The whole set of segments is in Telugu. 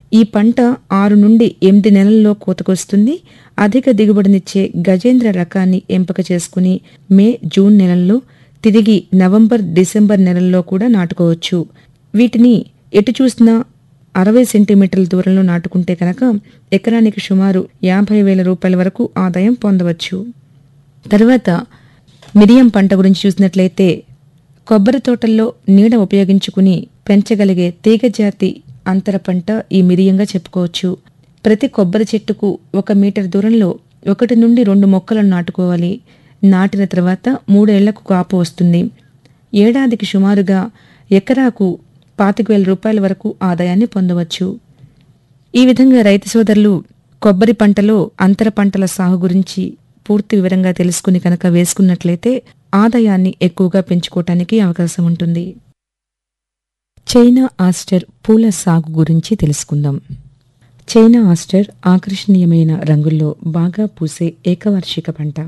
ఈ పంట ఆరు నుండి ఎనిమిది నెలల్లో కోతకొస్తుంది అధిక దిగుబడినిచ్చే గజేంద్ర రకాన్ని ఎంపిక చేసుకుని మే జూన్ నెలల్లో తిరిగి నవంబర్ డిసెంబర్ నెలల్లో కూడా నాటుకోవచ్చు వీటిని ఎటు చూసినా అరవై సెంటీమీటర్ల దూరంలో నాటుకుంటే కనుక ఎకరానికి సుమారు యాభై వేల రూపాయల వరకు ఆదాయం పొందవచ్చు తర్వాత మిరియం పంట గురించి చూసినట్లయితే కొబ్బరి తోటల్లో నీడ ఉపయోగించుకుని పెంచగలిగే తీగజాతి అంతర పంట ఈ మిరియంగా చెప్పుకోవచ్చు ప్రతి కొబ్బరి చెట్టుకు ఒక మీటర్ దూరంలో ఒకటి నుండి రెండు మొక్కలను నాటుకోవాలి నాటిన తర్వాత మూడేళ్లకు కాపు వస్తుంది ఏడాదికి సుమారుగా ఎకరాకు పాతిక వేల రూపాయల వరకు ఆదాయాన్ని పొందవచ్చు ఈ విధంగా రైతు సోదరులు కొబ్బరి పంటలో అంతర పంటల సాగు గురించి పూర్తి వివరంగా తెలుసుకుని కనుక వేసుకున్నట్లయితే ఆదాయాన్ని ఎక్కువగా పెంచుకోవటానికి అవకాశం ఉంటుంది చైనా ఆస్టర్ పూల సాగు గురించి తెలుసుకుందాం చైనా ఆస్టర్ ఆకర్షణీయమైన రంగుల్లో బాగా పూసే ఏకవార్షిక పంట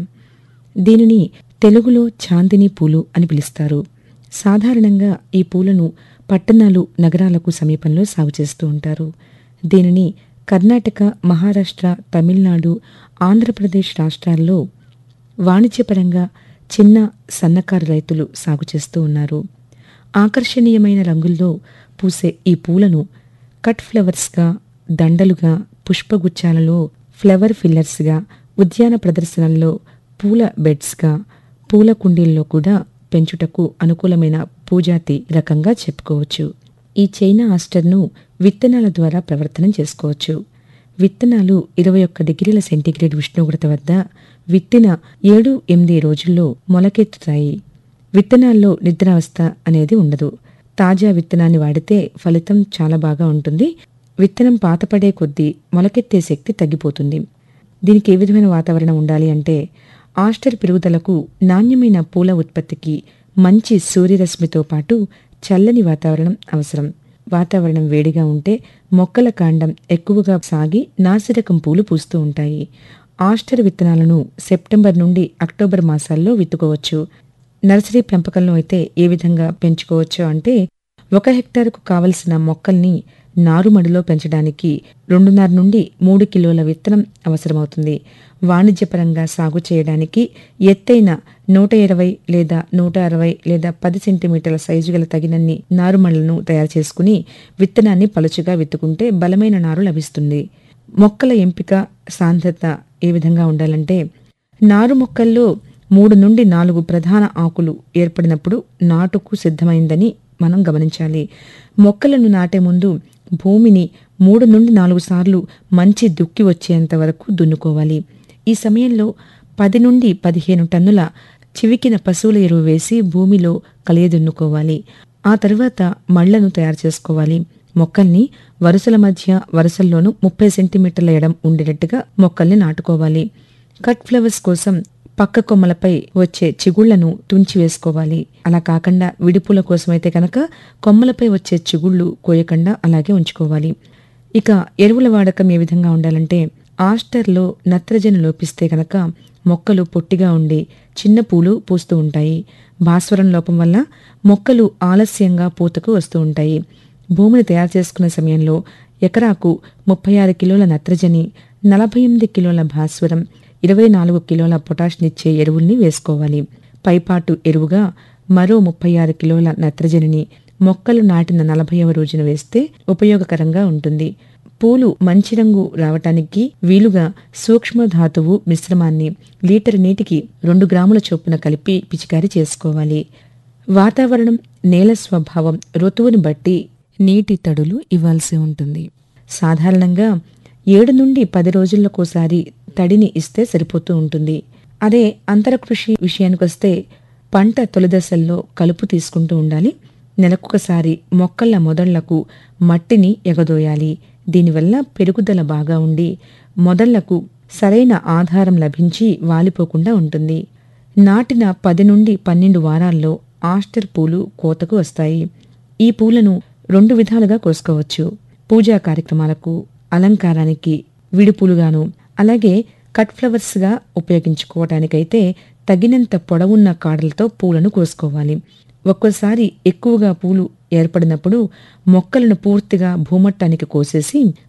దీనిని తెలుగులో చాందిని పూలు అని పిలుస్తారు సాధారణంగా ఈ పూలను పట్టణాలు నగరాలకు సమీపంలో సాగు చేస్తూ ఉంటారు దీనిని కర్ణాటక మహారాష్ట్ర తమిళనాడు ఆంధ్రప్రదేశ్ రాష్ట్రాల్లో వాణిజ్యపరంగా చిన్న సన్నకారు రైతులు సాగు చేస్తూ ఉన్నారు ఆకర్షణీయమైన రంగుల్లో పూసే ఈ పూలను కట్ ఫ్లవర్స్గా దండలుగా పుష్పగుచ్చాలలో ఫ్లవర్ ఫిల్లర్స్గా ఉద్యాన ప్రదర్శనల్లో పూల బెడ్స్గా పూల కుండీల్లో కూడా పెంచుటకు అనుకూలమైన పూజాతి రకంగా చెప్పుకోవచ్చు ఈ చైనా ఆస్టర్ను విత్తనాల ద్వారా ప్రవర్తనం చేసుకోవచ్చు విత్తనాలు ఇరవై ఒక్క డిగ్రీల సెంటీగ్రేడ్ ఉష్ణోగ్రత వద్ద విత్తిన ఏడు ఎనిమిది రోజుల్లో మొలకెత్తుతాయి విత్తనాల్లో నిద్రావస్థ అనేది ఉండదు తాజా విత్తనాన్ని వాడితే ఫలితం చాలా బాగా ఉంటుంది విత్తనం పాతపడే కొద్దీ మొలకెత్తే శక్తి తగ్గిపోతుంది దీనికి ఏ విధమైన వాతావరణం ఉండాలి అంటే ఆస్టర్ పెరుగుదలకు నాణ్యమైన పూల ఉత్పత్తికి మంచి సూర్యరశ్మితో పాటు చల్లని వాతావరణం అవసరం వాతావరణం వేడిగా ఉంటే మొక్కల కాండం ఎక్కువగా సాగి నాసిరకం పూలు పూస్తూ ఉంటాయి ఆస్టర్ విత్తనాలను సెప్టెంబర్ నుండి అక్టోబర్ మాసాల్లో విత్తుకోవచ్చు నర్సరీ పెంపకంలో అయితే ఏ విధంగా పెంచుకోవచ్చు అంటే ఒక హెక్టారుకు కావలసిన మొక్కల్ని నారుమడిలో పెంచడానికి రెండున్నర నుండి మూడు కిలోల విత్తనం అవసరమవుతుంది వాణిజ్యపరంగా సాగు చేయడానికి ఎత్తైన నూట ఇరవై లేదా నూట అరవై లేదా పది సెంటీమీటర్ల సైజు గల తగినన్ని నారుమళ్లను తయారు చేసుకుని విత్తనాన్ని పలుచుగా విత్తుకుంటే బలమైన నారు లభిస్తుంది మొక్కల ఎంపిక సాంద్రత ఏ విధంగా ఉండాలంటే నారు మొక్కల్లో మూడు నుండి నాలుగు ప్రధాన ఆకులు ఏర్పడినప్పుడు నాటుకు సిద్ధమైందని మనం గమనించాలి మొక్కలను నాటే ముందు భూమిని మూడు నుండి నాలుగు సార్లు మంచి దుక్కి వచ్చేంత వరకు దున్నుకోవాలి ఈ సమయంలో పది నుండి పదిహేను టన్నుల చివికిన పశువుల ఎరువు వేసి భూమిలో కలియదున్నుకోవాలి ఆ తరువాత మళ్లను తయారు చేసుకోవాలి మొక్కల్ని వరుసల మధ్య వరుసల్లోనూ ముప్పై సెంటీమీటర్ల ఎడం ఉండేటట్టుగా మొక్కల్ని నాటుకోవాలి కట్ ఫ్లవర్స్ కోసం పక్క కొమ్మలపై వచ్చే చిగుళ్లను తుంచి వేసుకోవాలి అలా కాకుండా విడిపూల కోసమైతే కనుక కొమ్మలపై వచ్చే చిగుళ్ళు కోయకుండా అలాగే ఉంచుకోవాలి ఇక ఎరువుల వాడకం ఏ విధంగా ఉండాలంటే ఆస్టర్లో నత్రజని లోపిస్తే కనుక మొక్కలు పొట్టిగా ఉండి చిన్న పూలు పూస్తూ ఉంటాయి భాస్వరం లోపం వల్ల మొక్కలు ఆలస్యంగా పూతకు వస్తూ ఉంటాయి భూమిని తయారు చేసుకునే సమయంలో ఎకరాకు ముప్పై ఆరు కిలోల నత్రజని నలభై ఎనిమిది కిలోల భాస్వరం ఇరవై నాలుగు కిలోల పొటాష్నిచ్చే ఎరువుల్ని వేసుకోవాలి పైపాటు ఎరువుగా మరో ముప్పై ఆరు కిలోల నత్రజనిని మొక్కలు నాటిన నలభైవ రోజున వేస్తే ఉపయోగకరంగా ఉంటుంది పూలు మంచి రంగు రావటానికి వీలుగా సూక్ష్మ ధాతువు మిశ్రమాన్ని లీటర్ నీటికి రెండు గ్రాముల చొప్పున కలిపి పిచికారీ చేసుకోవాలి వాతావరణం నేల స్వభావం ఋతువుని బట్టి నీటి తడులు ఇవ్వాల్సి ఉంటుంది సాధారణంగా ఏడు నుండి పది రోజులకోసారి తడిని ఇస్తే సరిపోతూ ఉంటుంది అదే అంతర కృషి విషయానికొస్తే పంట తొలిదశల్లో కలుపు తీసుకుంటూ ఉండాలి నెలకొకసారి మొక్కల మొదళ్లకు మట్టిని ఎగదోయాలి దీనివల్ల పెరుగుదల బాగా ఉండి మొదళ్లకు సరైన ఆధారం లభించి వాలిపోకుండా ఉంటుంది నాటిన పది నుండి పన్నెండు వారాల్లో ఆస్టర్ పూలు కోతకు వస్తాయి ఈ పూలను రెండు విధాలుగా కోసుకోవచ్చు పూజా కార్యక్రమాలకు అలంకారానికి విడిపూలుగాను అలాగే కట్ ఫ్లవర్స్గా ఉపయోగించుకోవటానికైతే తగినంత పొడవున్న కాడలతో పూలను కోసుకోవాలి ఒక్కోసారి ఎక్కువగా పూలు ఏర్పడినప్పుడు మొక్కలను పూర్తిగా భూమట్టానికి కోసేసి